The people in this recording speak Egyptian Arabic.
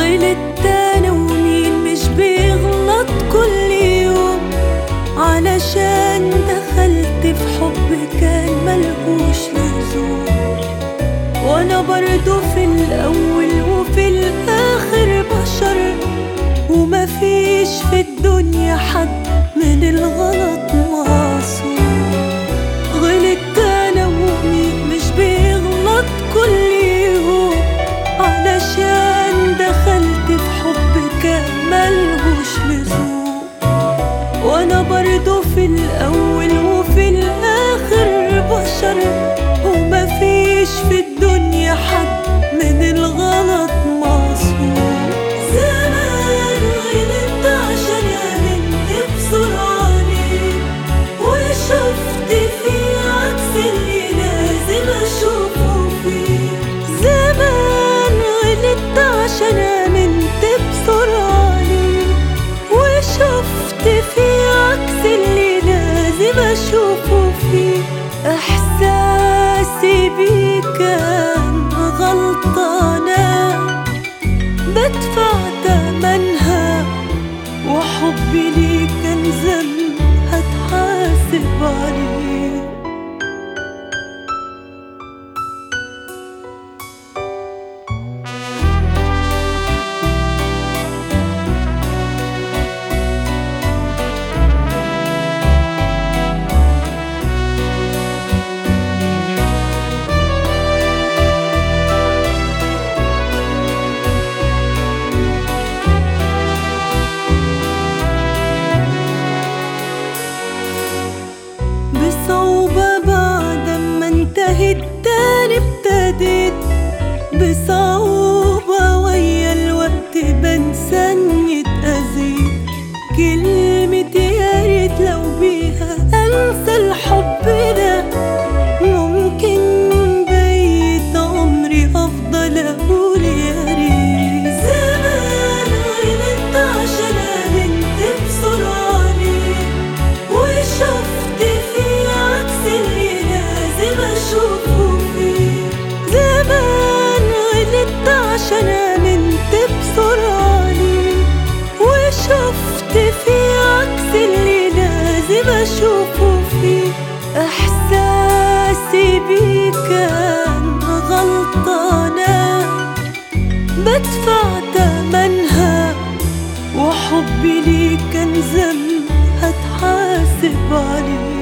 غلطت انا ومين مش بيغلط كل يوم علشان دخلت في حب كان ملهوش لزوم وانا برضو في الاول وفي الاخر بشر ومفيش في الدنيا حد من الغلط معصوم غلطت انا ومين مش بيغلط كل يوم علشان دخلت في حب كان ملهوش لزوم وانا برضو في الاول وفي الاخر بشر ومفيش في الدنيا حد من الغلط معصوم زمان غلطت عشان امنت بسرعة ليك وشفت فيه عكس اللي لازم اشوفه فيه زمان غلطت عشان امنت بسرعة ليك وشفت فيه عكس اللي لازم اشوفه فيه احساسي بيه كان غلطانة بدفع تمنها وحبي ليك كان ذنب هتحاسب عليه بصعوبة بعد ما انتهت تاني ابتديت بصعوبة ويا الوقت بنسى اني اتأذيت كلمة يا ريت لو بيها انسى الحب ده ممكن بقيت عمري افضل اقول يا ريت زمان غلطت عشان امنت بسرعة ليك وشفت فيه عكس اللي لازم اشوفه فيه زمان غلطت عشان امنت بسرعة ليك وشفت فيه عكس اللي لازم اشوفه فيه احساسي بيه كان غلطانة بدفع تمنها وحبي ليك كان ذنب هتحاسب عليه